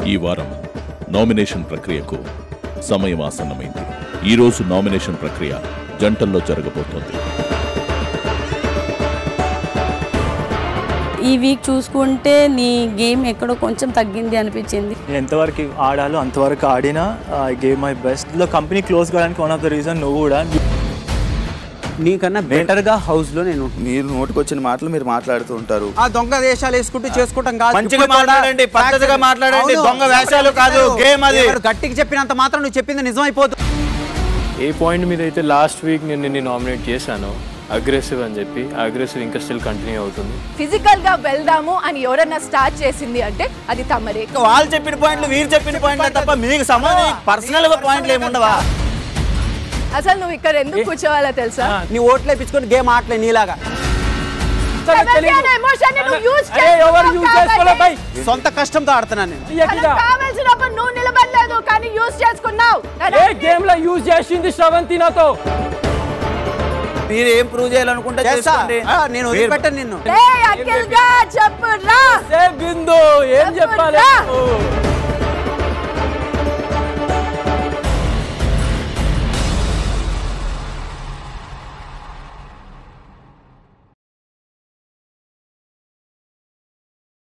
ఈ వారం నామినేషన్ ప్రక్రియకు సమయం ఆసన్నమైంది ఈ రోజు నామినేషన్ ప్రక్రియ జంటల్లో జరగబోతోంది ఈ వీక్ చూసుకుంటే నీ గేమ్ ఎక్కడో కొంచెం తగ్గింది అనిపించింది నేను ఎంతవరకు ఆడాలో అంతవరకు ఆడినా ఐ గేమ్ మై బెస్ట్ లో కంపెనీ క్లోజ్ కావడానికి వన్ ఆఫ్ ద రీజన్ నువ్వు కూడా నీకన్నా బెటర్గా హౌస్లో నేను మీరు నోటికొచ్చిన మాటలు మీరు మాట్లాడుతూ ఉంటారు ఆ దొంగ వేషాలు వేసుకుంటూ చేసుకుంటాం కాదు మంచిగా ఇప్పుడు కూడా మాట్లాడండి, పద్ధతిగా facts- మాట్లాడండి. అవును. దొంగ వేషాలు కాదు, game అది. ఎవరు గట్టిగా చెప్పినంత మాత్రం నువ్వు చెప్పింది నిజం అయిపోతుంది ఏ పాయింట్ మీద అయితే లాస్ట్ వీక్ నేను నిన్ను నామినేట్ చేశానో అగ్రెసివ్ అని చెప్పి అగ్రెసివ్ ఇంకా స్టిల్ కంటిన్యూ అవుతుంది ఫిజికల్ గా వెళ్దాము అని ఎవరన్నా స్టార్ట్ చేసింది అంటే అది తమరే వాళ్ళు చెప్పిన పాయింట్లు వీరు చెప్పిన పాయింట్లు తప్ప మీకు సంబంధం పర్సనల్ గా పాయింట్లు ఏముండవా అసలు నువ్వు ఇక్కడ ఎందుకు కూర్చోవాలో తెలుసా నీ ఓట్లు వేపించుకొని గేమ్ ఆటలే నీలాగా సెవెంటీ అనే emotion ని నువ్వు use అరే, ఎవరు use చేసుకోలే బై. సొంత కష్టంతో ఆడుతున్నాను నేను ఎట్లా? తనకు కావాల్సినప్పుడు నువ్వు నిలబడలేదు కానీ యూజ్ చేసుకున్నావు ఏ గేమ్ లో యూజ్ చేసింది శ్రవంతి నాతో మీరు ఏం ప్రూవ్ చేయాలనుకుంటే చేస్తా చేసుకోండి. ఆ, నేను మీరు- వదిలిపెట్టను నిన్ను ఏ అఖిల్ గా చెప్పు రా ఏ బిందు ఏం చెప్పు చెప్పాలి రా. ఓ.